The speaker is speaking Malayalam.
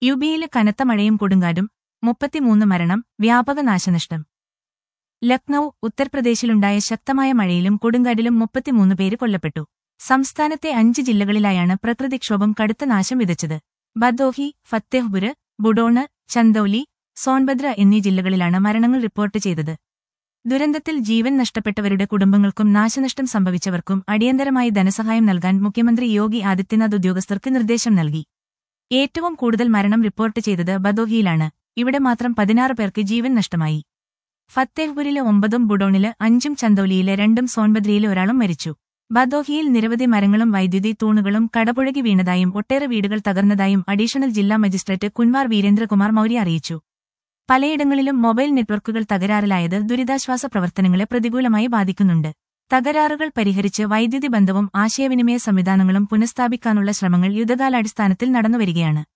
യുബിയില് കനത്ത മഴയും കൊടുങ്കാറ്റും മുപ്പത്തിമൂന്ന് മരണം വ്യാപക നാശനഷ്ടം ലക്നൌ ഉത്തർപ്രദേശിലുണ്ടായ ശക്തമായ മഴയിലും കൊടുങ്കാറ്റിലും മുപ്പത്തിമൂന്ന് പേര് കൊല്ലപ്പെട്ടു സംസ്ഥാനത്തെ അഞ്ച് ജില്ലകളിലായാണ് പ്രകൃതിക്ഷോഭം കടുത്ത നാശം വിതച്ചത് ബദോഹി ഫത്തേഹ്പുര് ബുഡോണ് ചന്ദൌലി സോൻഭദ്ര എന്നീ ജില്ലകളിലാണ് മരണങ്ങൾ റിപ്പോർട്ട് ചെയ്തത് ദുരന്തത്തിൽ ജീവൻ നഷ്ടപ്പെട്ടവരുടെ കുടുംബങ്ങൾക്കും നാശനഷ്ടം സംഭവിച്ചവർക്കും അടിയന്തരമായി ധനസഹായം നൽകാൻ മുഖ്യമന്ത്രി യോഗി ആദിത്യനാഥ് ഉദ്യോഗസ്ഥർക്ക് നിർദ്ദേശം നൽകി ഏറ്റവും കൂടുതൽ മരണം റിപ്പോർട്ട് ചെയ്തത് ബദോഹിയിലാണ് ഇവിടെ മാത്രം പതിനാറ് പേർക്ക് ജീവൻ നഷ്ടമായി ഫത്തേഹ്പുരിലെ ഒമ്പതും ബുഡോണില് അഞ്ചും ചന്ദൌലിയിലെ രണ്ടും സോൻഭദ്രയിലെ ഒരാളും മരിച്ചു ബദോഹിയിൽ നിരവധി മരങ്ങളും വൈദ്യുതി തൂണുകളും കടപുഴകി വീണതായും ഒട്ടേറെ വീടുകൾ തകർന്നതായും അഡീഷണൽ ജില്ലാ മജിസ്ട്രേറ്റ് കുൻവാർ വീരേന്ദ്രകുമാർ മൌര്യ അറിയിച്ചു പലയിടങ്ങളിലും മൊബൈൽ നെറ്റ്വർക്കുകൾ തകരാറിലായത് ദുരിതാശ്വാസ പ്രവർത്തനങ്ങളെ പ്രതികൂലമായി ബാധിക്കുന്നുണ്ട് തകരാറുകൾ പരിഹരിച്ച് വൈദ്യുതി ബന്ധവും ആശയവിനിമയ സംവിധാനങ്ങളും പുനഃസ്ഥാപിക്കാനുള്ള ശ്രമങ്ങൾ യുദ്ധകാലാടിസ്ഥാനത്തിൽ നടന്നുവരികയാണ്